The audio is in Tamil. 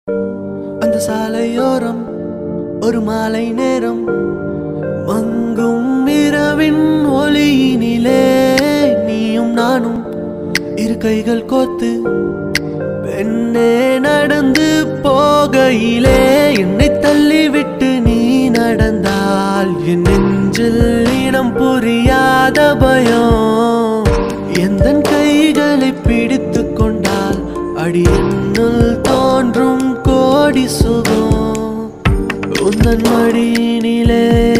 அந்த சாலையோரம் ஒரு மாலை நேரம் மங்கும் இரவின் ஒளியினிலே நீயும் நானும் இரு கைகள் கோத்து பெண்ணே நடந்து போகையிலே என்னை தள்ளிவிட்டு நீ நடந்தால் என் நெஞ்சில் இனம் புரியாத பயம் எந்த கைகளை பிடித்து கொண்டால் அடி என்னுள் தோன்றும் கோடி சுகம் உந்தன் மடியினிலே